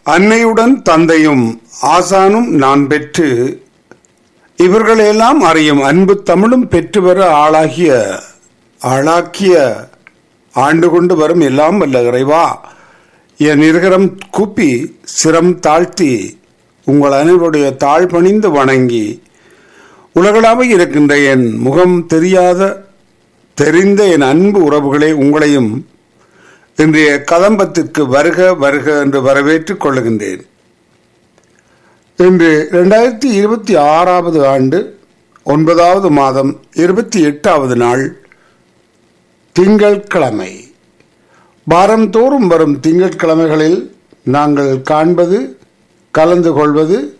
அன்னையுடன் தந்தையும் ஆசானும் நான் பெற்று இவர்களெல்லாம் அறியும் அன்பு தமிழும் பெற்று வர ஆளாகிய ஆளாக்கிய ஆண்டு கொண்டு வரும் எல்லாம் வல்ல இறைவா என் இருகரம் கூப்பி சிரம் தாழ்த்தி உங்கள் அனைவருடைய தாழ் பணிந்து வணங்கி உலகளாக இருக்கின்ற என் முகம் தெரியாத தெரிந்த என் அன்பு உறவுகளே உங்களையும் இன்றைய கதம்பத்திற்கு வருக வருக என்று வரவேற்றுக் கொள்ளுகின்றேன் இன்று இரண்டாயிரத்தி இருபத்தி ஆறாவது ஆண்டு ஒன்பதாவது மாதம் இருபத்தி எட்டாவது நாள் திங்கட்கிழமை வாரந்தோறும் வரும் திங்கட்கிழமைகளில் நாங்கள் காண்பது கலந்து கொள்வது